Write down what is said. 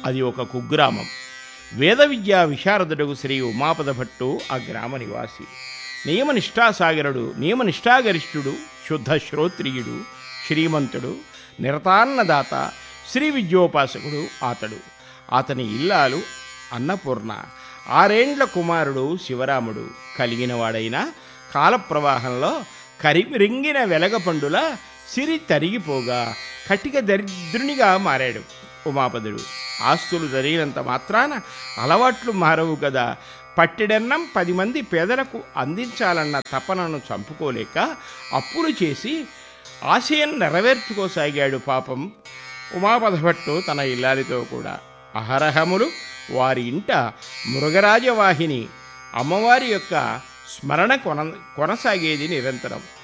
అది ఒక కుగ్రామం వేద విద్యా విశారదుడు శ్రీ ఉమాపద భట్టు ఆ గ్రామ నివాసి నియమనిష్టాసాగరుడు నియమనిష్టాగరిష్ఠుడు శుద్ధ శ్రోత్రియుడు శ్రీమంతుడు నిరతాన్నదాత శ్రీ విద్యోపాసకుడు అతడు అతని ఇల్లాలు అన్నపూర్ణ ఆరేండ్ల కుమారుడు శివరాముడు కలిగినవాడైన కాలప్రవాహంలో కరిమిరింగిన వెలగపండుల సిరి తరిగిపోగా కటిక దరిద్రునిగా మారాడు ఉమాపదుడు ఆస్తులు జరిగినంత మాత్రాన అలవాట్లు మారవు కదా పట్టెడన్నం పది మంది పేదలకు అందించాలన్న తపనను చంపుకోలేక అప్పులు చేసి ఆశయం నెరవేర్చుకోసాగాడు పాపం ఉమాపదభట్టు తన ఇల్లాలితో కూడా అహరహములు వారి ఇంట మృగరాజవాహిని అమ్మవారి యొక్క స్మరణ కొన కొనసాగేది నిరంతరం